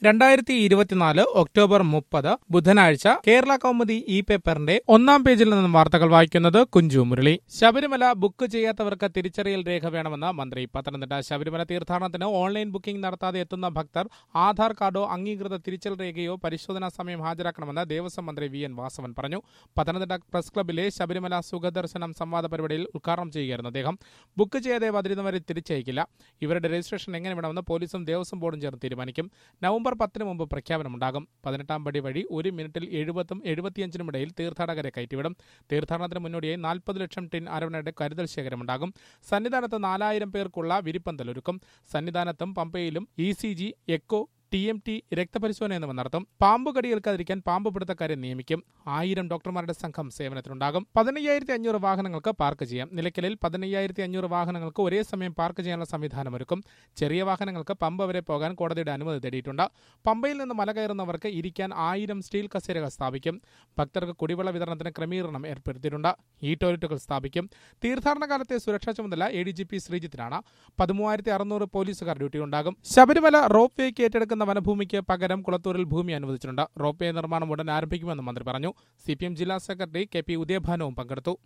രണ്ടായിരത്തി ഇരുപത്തിനാല് ഒക്ടോബർ മുപ്പത് ബുധനാഴ്ച കേരള കൗമുദി ഇ പേപ്പറിന്റെ ഒന്നാം പേജിൽ നിന്നും വാർത്തകൾ വായിക്കുന്നത് കുഞ്ചു മുരളി ശബരിമല ബുക്ക് ചെയ്യാത്തവർക്ക് തിരിച്ചറിയൽ രേഖ വേണമെന്ന് മന്ത്രി പത്തനംതിട്ട ശബരിമല തീർത്ഥാടനത്തിന് ഓൺലൈൻ ബുക്കിംഗ് നടത്താതെ എത്തുന്ന ഭക്തർ ആധാർ കാർഡോ അംഗീകൃത തിരിച്ചൽ രേഖയോ പരിശോധനാ സമയം ഹാജരാക്കണമെന്ന് ദേവസ്വം മന്ത്രി വി എൻ വാസവൻ പറഞ്ഞു പത്തനംതിട്ട പ്രസ് ക്ലബിലെ ശബരിമല സുഖദർശനം സംവാദ പരിപാടിയിൽ ഉദ്ഘാടനം ചെയ്യുകയായിരുന്നു അദ്ദേഹം ബുക്ക് ചെയ്യാതെ വരുന്നവരെ തിരിച്ചയക്കില്ല ഇവരുടെ രജിസ്ട്രേഷൻ എങ്ങനെ വേണമെന്ന് പോലീസും ദേവസ്വം ബോർഡും ചേർന്ന് തീരുമാനിക്കും നവംബർ പത്തിന് മുമ്പ് പ്രഖ്യാപനമുണ്ടാകും പതിനെട്ടാം പടി വഴി ഒരു മിനിറ്റിൽ എഴുപത്തും എഴുപത്തിയഞ്ചിനും ഇടയിൽ തീർത്ഥാടകരെ കയറ്റിവിടും തീർത്ഥാടനത്തിന് മുന്നോടിയായി നാൽപ്പത് ലക്ഷം ടിൻ അരവണയുടെ കരുതൽ ശേഖരമുണ്ടാകും സന്നിധാനത്ത് നാലായിരം പേർക്കുള്ള വിരിപ്പന്തൽ ഒരുക്കും സന്നിധാനത്തും പമ്പയിലും E C G echo T M T രക്തപരിശോധന എന്നിവ നടത്തും പാമ്പ് കടിയേൽക്കാതിരിക്കാൻ പാമ്പ് പിടുത്തക്കാരെ നിയമിക്കും ആയിരം ഡോക്ടർമാരുടെ സംഘം സേവനത്തിനുണ്ടാകും പതിനയ്യായിരത്തി അഞ്ഞൂറ് വാഹനങ്ങൾക്ക് പാർക്ക് ചെയ്യാം നിലയ്ക്കലിൽ പതിനയ്യായിരത്തി അഞ്ഞൂറ് വാഹനങ്ങൾക്ക് ഒരേ സമയം പാർക്ക് ചെയ്യാനുള്ള സംവിധാനമൊരുക്കും ചെറിയ വാഹനങ്ങൾക്ക് പമ്പ വരെ പോകാൻ കോടതിയുടെ അനുമതി തേടിയിട്ടുണ്ട് പമ്പയിൽ നിന്ന് മല കയറുന്നവർക്ക് ഇരിക്കാൻ ആയിരം സ്റ്റീൽ കസേരകൾ സ്ഥാപിക്കും ഭക്തർക്ക് കുടിവെള്ള വിതരണത്തിന് ക്രമീകരണം ഏർപ്പെടുത്തിയിട്ടുണ്ട് ഈ ടോയ്ലറ്റുകൾ സ്ഥാപിക്കും തീർത്ഥാടന കാലത്തെ സുരക്ഷാ ചുമതല എ ഡി ജി പി ശ്രീജിത്തിനാണ് പതിമൂവായിരത്തി അറുന്നൂറ് പോലീസുകാർ ഡ്യൂട്ടിയുണ്ടാകും ശബരിമല റോപ്പ് വേക്ക് ഏറ്റെടുക്കുന്ന വനഭൂമിക്ക് പകരം കുളത്തൂരിൽ ഭൂമി അനുവദിച്ചിട്ടുണ്ട് റോപ്പ് വേ നിർമ്മാണം ഉടൻ ആരംഭിക്കുമെന്ന് മന്ത്രി പറഞ്ഞു സി ജില്ലാ സെക്രട്ടറി കെ പി ഉദയഭാനവും പങ്കെടുത്തു